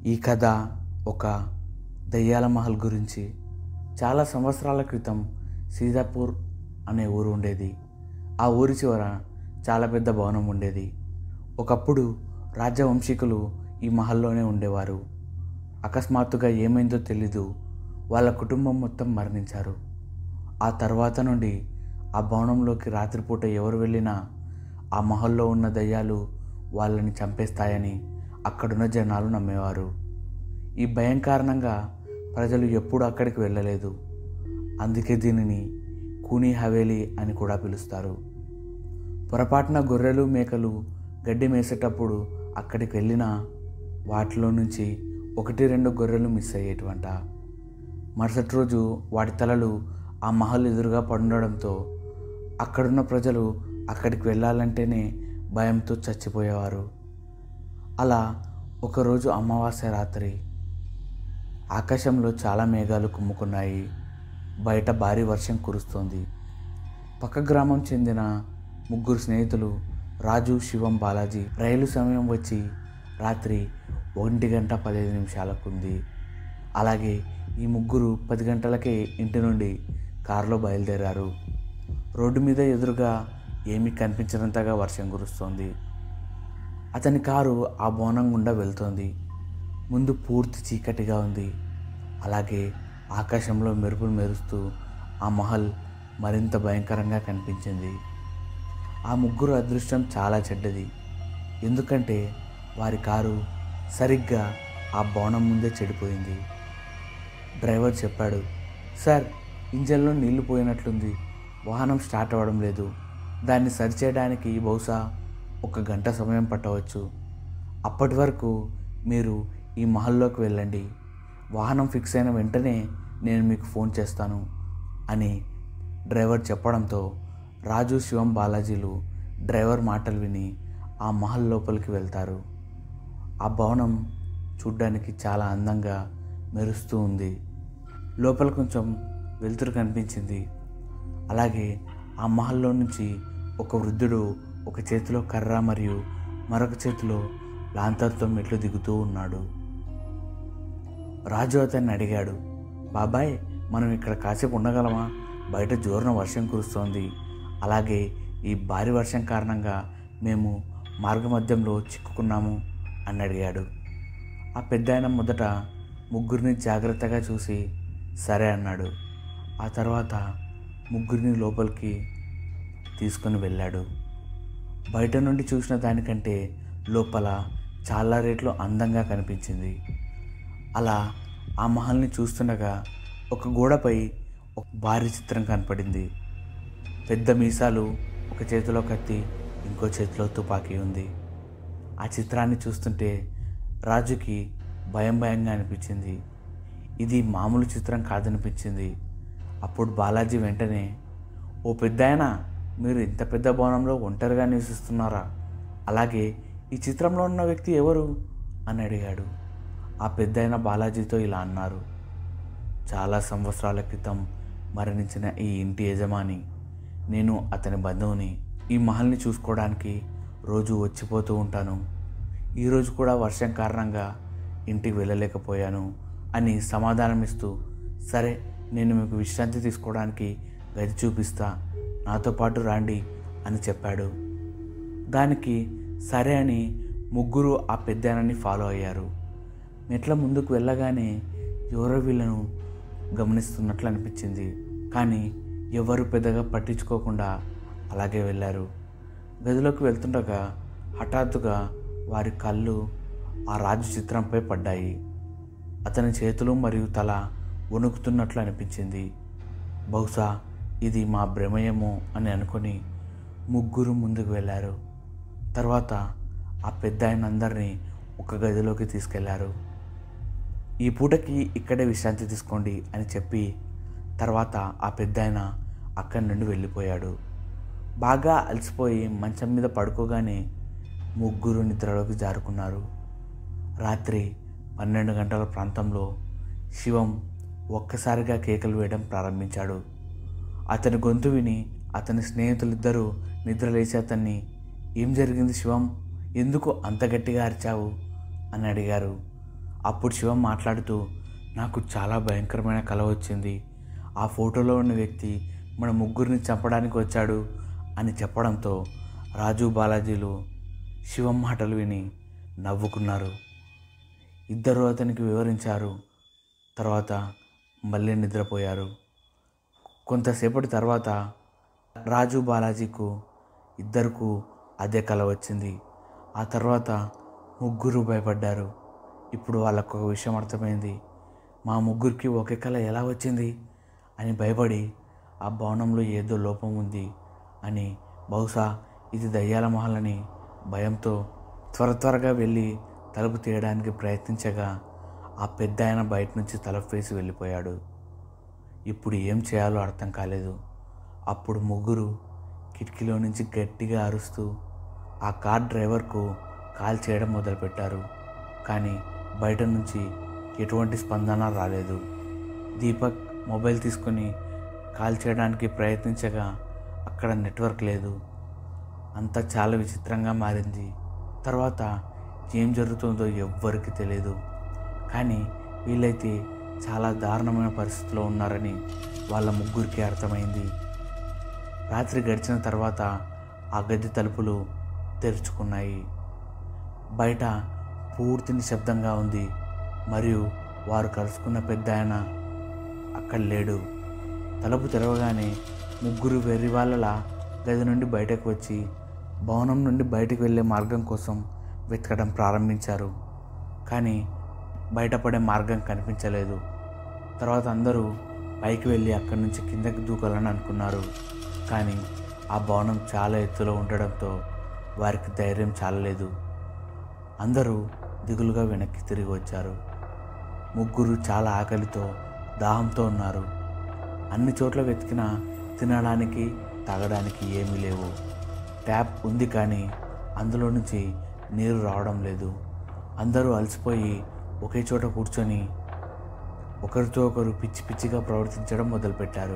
ఈ కథ ఒక దయ్యాల మహల్ గురించి చాలా సంవత్సరాల క్రితం సీతాపూర్ అనే ఊరు ఉండేది ఆ ఊరి చివర చాలా పెద్ద భవనం ఉండేది ఒకప్పుడు రాజవంశీకులు ఈ మహల్లోనే ఉండేవారు అకస్మాత్తుగా ఏమైందో తెలీదు వాళ్ళ కుటుంబం మొత్తం మరణించారు ఆ తర్వాత నుండి ఆ భవనంలోకి రాత్రిపూట ఎవరు వెళ్ళినా ఆ మహల్లో ఉన్న దయ్యాలు వాళ్ళని చంపేస్తాయని అక్కడున్న జనాలు నమ్మేవారు ఈ భయం కారణంగా ప్రజలు ఎప్పుడూ అక్కడికి వెళ్ళలేదు అందుకే దీనిని కూనీ హవేలీ అని కూడా పిలుస్తారు పొరపాటున గొర్రెలు మేకలు గడ్డి మేసేటప్పుడు అక్కడికి వెళ్ళినా వాటిలో నుంచి ఒకటి రెండు గొర్రెలు మిస్ అయ్యేటివంట మరుసటి రోజు వాటి తలలు ఆ మహల్ ఎదురుగా పడుండడంతో అక్కడున్న ప్రజలు అక్కడికి వెళ్ళాలంటేనే భయంతో చచ్చిపోయేవారు అలా ఒకరోజు అమావాస్య రాత్రి ఆకాశంలో చాలా మేఘాలు కుమ్ముకున్నాయి బయట భారీ వర్షం కురుస్తోంది పక్క గ్రామం చెందిన ముగ్గురు స్నేహితులు రాజు శివం బాలాజీ రైలు సమయం వచ్చి రాత్రి ఒంటి గంట పదిహేను నిమిషాలకు ఉంది అలాగే ఈ ముగ్గురు పది గంటలకే ఇంటి నుండి కారులో బయలుదేరారు రోడ్డు మీద ఎదురుగా ఏమీ కనిపించినంతగా వర్షం కురుస్తోంది అతని కారు ఆ బోనం గుండా వెళ్తోంది ముందు పూర్తి చీకటిగా ఉంది అలాగే ఆకాశంలో మెరుపులు మెరుస్తూ ఆ మహల్ మరింత భయంకరంగా కనిపించింది ఆ ముగ్గురు అదృష్టం చాలా చెడ్డది ఎందుకంటే వారి కారు సరిగ్గా ఆ భవనం ముందే చెడిపోయింది డ్రైవర్ చెప్పాడు సార్ ఇంజన్లో నీళ్లు పోయినట్లుంది వాహనం స్టార్ట్ అవ్వడం లేదు దాన్ని సరిచేయడానికి బహుశా ఒక గంట సమయం పట్టవచ్చు అప్పటి వరకు మీరు ఈ మహల్లోకి వెళ్ళండి వాహనం ఫిక్స్ అయిన వెంటనే నేను మీకు ఫోన్ చేస్తాను అని డ్రైవర్ చెప్పడంతో రాజు శివం బాలాజీలు డ్రైవర్ మాటలు విని ఆ మహల్ లోపలికి వెళ్తారు ఆ భవనం చూడ్డానికి చాలా అందంగా మెరుస్తూ ఉంది లోపల కొంచెం వెలుతురు కనిపించింది అలాగే ఆ మహల్లో నుంచి ఒక వృద్ధుడు ఒక చేతిలో కర్ర మరియు మరొక చేతిలో లాంతర్తో మెట్లు దిగుతూ ఉన్నాడు రాజు అతన్ని అడిగాడు బాబాయ్ మనం ఇక్కడ కాసేపు ఉండగలమా బయట జోరున వర్షం కురుస్తోంది అలాగే ఈ భారీ వర్షం కారణంగా మేము మార్గమధ్యంలో చిక్కుకున్నాము అని అడిగాడు ఆ పెద్ద ఆయన మొదట ముగ్గురిని జాగ్రత్తగా చూసి సరే అన్నాడు ఆ తర్వాత ముగ్గురిని లోపలికి తీసుకొని వెళ్ళాడు బయట నుండి చూసిన దానికంటే లోపల చాలా రేట్లు అందంగా కనిపించింది అలా ఆ మహల్ని చూస్తుండగా ఒక గోడపై ఒక భారీ చిత్రం కనపడింది పెద్ద మీసాలు ఒక చేతిలో కత్తి ఇంకో చేతిలో తుపాకీ ఉంది ఆ చిత్రాన్ని చూస్తుంటే రాజుకి భయం భయంగా అనిపించింది ఇది మామూలు చిత్రం కాదనిపించింది అప్పుడు బాలాజీ వెంటనే ఓ పెద్దాయన మీరు ఇంత పెద్ద భవనంలో ఒంటరిగా నివసిస్తున్నారా అలాగే ఈ చిత్రంలో ఉన్న వ్యక్తి ఎవరు అని అడిగాడు ఆ పెద్దయిన బాలాజీతో ఇలా అన్నారు చాలా సంవత్సరాల క్రితం మరణించిన ఈ ఇంటి యజమాని నేను అతని బంధువుని ఈ మహల్ని చూసుకోవడానికి రోజు వచ్చిపోతూ ఉంటాను ఈరోజు కూడా వర్షం కారణంగా ఇంటికి వెళ్ళలేకపోయాను అని సమాధానమిస్తూ సరే నేను మీకు విశ్రాంతి తీసుకోవడానికి గది చూపిస్తా నాతో పాటు రాండి అని చెప్పాడు దానికి సరే అని ముగ్గురు ఆ పెద్దనని ఫాలో అయ్యారు మెట్ల ముందుకు వెళ్ళగానే ఎవరో వీళ్ళను గమనిస్తున్నట్లు అనిపించింది కానీ ఎవరు పెద్దగా పట్టించుకోకుండా అలాగే వెళ్ళారు గదిలోకి వెళ్తుండగా హఠాత్తుగా వారి కళ్ళు ఆ రాజు చిత్రంపై పడ్డాయి అతని చేతులు మరియు తల వణుకుతున్నట్లు అనిపించింది బహుశా ఇది మా భ్రమయమో అని అనుకొని ముగ్గురు ముందుకు వెళ్ళారు తర్వాత ఆ పెద్ద ఆయన అందరినీ ఒక గదిలోకి తీసుకెళ్లారు ఈ పూటకి ఇక్కడే విశ్రాంతి తీసుకోండి అని చెప్పి తర్వాత ఆ పెద్ద ఆయన అక్కడి నుండి వెళ్ళిపోయాడు బాగా అలసిపోయి మంచం మీద పడుకోగానే ముగ్గురు నిద్రలోకి జారుకున్నారు రాత్రి పన్నెండు గంటల ప్రాంతంలో శివం ఒక్కసారిగా కేకలు వేయడం ప్రారంభించాడు అతని గొంతు విని అతని స్నేహితులిద్దరూ నిద్రలేచి అతన్ని ఏం జరిగింది శివం ఎందుకు అంత గట్టిగా అరిచావు అని అడిగారు అప్పుడు శివం మాట్లాడుతూ నాకు చాలా భయంకరమైన కల వచ్చింది ఆ ఫోటోలో ఉన్న వ్యక్తి మన ముగ్గురిని చంపడానికి వచ్చాడు అని చెప్పడంతో రాజు బాలాజీలు శివం మాటలు విని నవ్వుకున్నారు ఇద్దరు అతనికి వివరించారు తర్వాత మళ్ళీ నిద్రపోయారు కొంతసేపటి తర్వాత రాజు బాలాజీకు ఇద్దరుకు అదే కల వచ్చింది ఆ తర్వాత ముగ్గురు భయపడ్డారు ఇప్పుడు వాళ్ళకు ఒక విషయం అర్థమైంది మా ముగ్గురికి ఒకే కళ ఎలా వచ్చింది అని భయపడి ఆ భవనంలో ఏదో లోపం ఉంది అని బహుశా ఇది దయ్యాల మహలని భయంతో త్వర త్వరగా వెళ్ళి తలుపు తీయడానికి ప్రయత్నించగా ఆ పెద్ద ఆయన బయట నుంచి తలుపు వేసి వెళ్ళిపోయాడు ఇప్పుడు ఏం చేయాలో అర్థం కాలేదు అప్పుడు ముగ్గురు కిటికీలో నుంచి గట్టిగా అరుస్తూ ఆ కార్ డ్రైవర్కు కాల్ చేయడం మొదలుపెట్టారు కానీ బయట నుంచి ఎటువంటి స్పందన రాలేదు దీపక్ మొబైల్ తీసుకొని కాల్ చేయడానికి ప్రయత్నించగా అక్కడ నెట్వర్క్ లేదు అంతా చాలా విచిత్రంగా మారింది తర్వాత ఏం జరుగుతుందో ఎవ్వరికి తెలియదు కానీ వీళ్ళైతే చాలా దారుణమైన పరిస్థితిలో ఉన్నారని వాళ్ళ ముగ్గురికి అర్థమైంది రాత్రి గడిచిన తర్వాత ఆ గది తలుపులు తెరుచుకున్నాయి బయట పూర్తి నిశ్శబ్దంగా ఉంది మరియు వారు కలుసుకున్న పెద్ద ఆయన అక్కడ లేడు తలుపు తెరవగానే ముగ్గురు వెర్రి వాళ్ళలా గది నుండి బయటకు వచ్చి భవనం నుండి బయటకు వెళ్ళే మార్గం కోసం వెతకడం ప్రారంభించారు కానీ బయటపడే మార్గం కనిపించలేదు తర్వాత అందరూ పైకి వెళ్ళి అక్కడి నుంచి కిందకి దూకాలని అనుకున్నారు కానీ ఆ భవనం చాలా ఎత్తులో ఉండడంతో వారికి ధైర్యం చాలలేదు అందరూ దిగులుగా వెనక్కి తిరిగి వచ్చారు ముగ్గురు చాలా ఆకలితో దాహంతో ఉన్నారు అన్ని చోట్ల వెతికినా తినడానికి తాగడానికి ఏమీ లేవు ట్యాప్ ఉంది కానీ అందులో నుంచి నీరు రావడం లేదు అందరూ అలసిపోయి ఒకే చోట కూర్చొని ఒకరితో ఒకరు పిచ్చి పిచ్చిగా ప్రవర్తించడం మొదలుపెట్టారు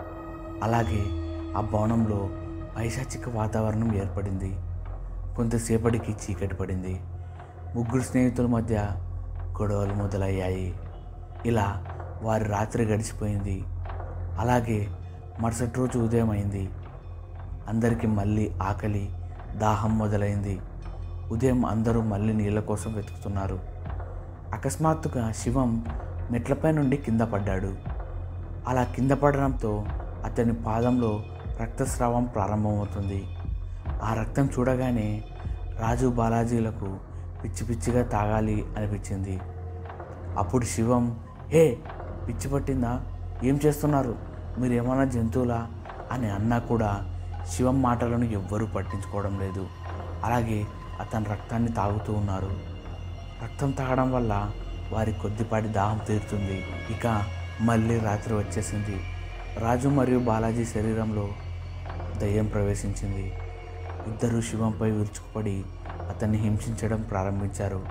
అలాగే ఆ భవనంలో పైశాచిక వాతావరణం ఏర్పడింది కొంతసేపటికి చీకటి పడింది ముగ్గురు స్నేహితుల మధ్య గొడవలు మొదలయ్యాయి ఇలా వారి రాత్రి గడిచిపోయింది అలాగే మరుసటి రోజు ఉదయం అయింది అందరికీ మళ్ళీ ఆకలి దాహం మొదలైంది ఉదయం అందరూ మళ్ళీ నీళ్ళ కోసం వెతుకుతున్నారు అకస్మాత్తుగా శివం మెట్లపై నుండి కింద పడ్డాడు అలా కింద పడడంతో అతని పాదంలో రక్తస్రావం ప్రారంభమవుతుంది ఆ రక్తం చూడగానే రాజు బాలాజీలకు పిచ్చి పిచ్చిగా తాగాలి అనిపించింది అప్పుడు శివం హే పిచ్చి పట్టిందా ఏం చేస్తున్నారు మీరు ఏమైనా జంతువులా అని అన్నా కూడా శివం మాటలను ఎవ్వరూ పట్టించుకోవడం లేదు అలాగే అతని రక్తాన్ని తాగుతూ ఉన్నారు రక్తం తాగడం వల్ల వారి కొద్దిపాటి దాహం తీరుతుంది ఇక మళ్ళీ రాత్రి వచ్చేసింది రాజు మరియు బాలాజీ శరీరంలో దయ్యం ప్రవేశించింది ఇద్దరు శివంపై విరుచుకుపడి అతన్ని హింసించడం ప్రారంభించారు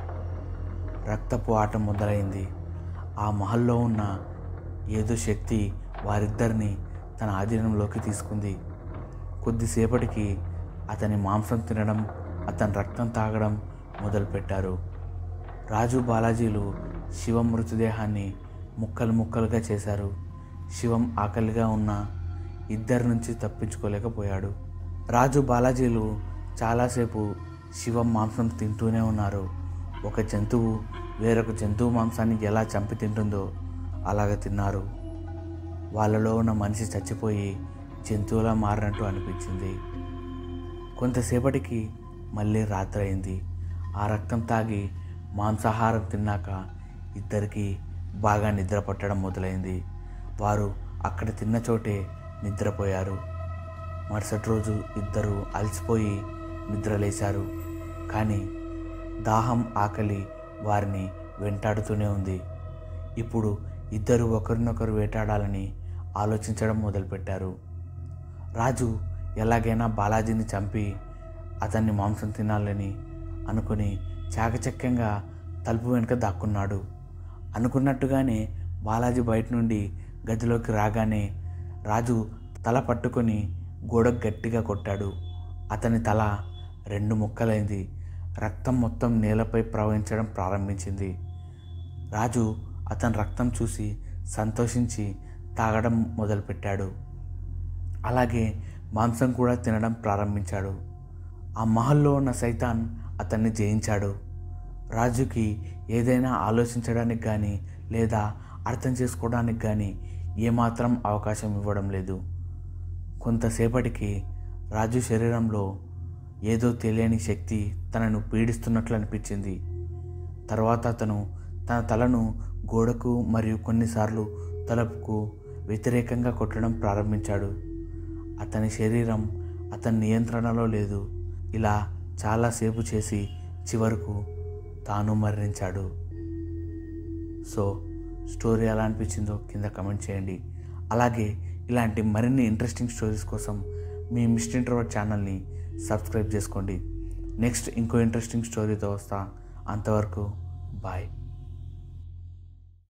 రక్తపు ఆట మొదలైంది ఆ మహల్లో ఉన్న ఏదో శక్తి వారిద్దరిని తన ఆధీనంలోకి తీసుకుంది కొద్దిసేపటికి అతని మాంసం తినడం అతని రక్తం తాగడం మొదలుపెట్టారు రాజు బాలాజీలు శివం మృతదేహాన్ని ముక్కలు ముక్కలుగా చేశారు శివం ఆకలిగా ఉన్న ఇద్దరి నుంచి తప్పించుకోలేకపోయాడు రాజు బాలాజీలు చాలాసేపు శివం మాంసం తింటూనే ఉన్నారు ఒక జంతువు వేరొక జంతువు మాంసాన్ని ఎలా చంపి తింటుందో అలాగ తిన్నారు వాళ్ళలో ఉన్న మనిషి చచ్చిపోయి జంతువులా మారినట్టు అనిపించింది కొంతసేపటికి మళ్ళీ రాత్రి అయింది ఆ రక్తం తాగి మాంసాహారం తిన్నాక ఇద్దరికి బాగా నిద్ర పట్టడం మొదలైంది వారు అక్కడ తిన్న చోటే నిద్రపోయారు మరుసటి రోజు ఇద్దరు అలసిపోయి నిద్రలేశారు కానీ దాహం ఆకలి వారిని వెంటాడుతూనే ఉంది ఇప్పుడు ఇద్దరు ఒకరినొకరు వేటాడాలని ఆలోచించడం మొదలుపెట్టారు రాజు ఎలాగైనా బాలాజీని చంపి అతన్ని మాంసం తినాలని అనుకుని చాకచక్యంగా తలుపు వెనుక దాక్కున్నాడు అనుకున్నట్టుగానే బాలాజీ బయట నుండి గదిలోకి రాగానే రాజు తల పట్టుకొని గోడకు గట్టిగా కొట్టాడు అతని తల రెండు ముక్కలైంది రక్తం మొత్తం నేలపై ప్రవహించడం ప్రారంభించింది రాజు అతని రక్తం చూసి సంతోషించి తాగడం మొదలుపెట్టాడు అలాగే మాంసం కూడా తినడం ప్రారంభించాడు ఆ మహల్లో ఉన్న సైతాన్ అతన్ని జయించాడు రాజుకి ఏదైనా ఆలోచించడానికి కానీ లేదా అర్థం చేసుకోవడానికి కానీ ఏమాత్రం అవకాశం ఇవ్వడం లేదు కొంతసేపటికి రాజు శరీరంలో ఏదో తెలియని శక్తి తనను పీడిస్తున్నట్లు అనిపించింది తర్వాత అతను తన తలను గోడకు మరియు కొన్నిసార్లు తలుపుకు వ్యతిరేకంగా కొట్టడం ప్రారంభించాడు అతని శరీరం అతని నియంత్రణలో లేదు ఇలా చాలాసేపు చేసి చివరకు తాను మరణించాడు సో స్టోరీ ఎలా అనిపించిందో కింద కమెంట్ చేయండి అలాగే ఇలాంటి మరిన్ని ఇంట్రెస్టింగ్ స్టోరీస్ కోసం మీ మిస్టర్ ఇంటర్వర్ట్ ఛానల్ని సబ్స్క్రైబ్ చేసుకోండి నెక్స్ట్ ఇంకో ఇంట్రెస్టింగ్ స్టోరీతో వస్తా అంతవరకు బాయ్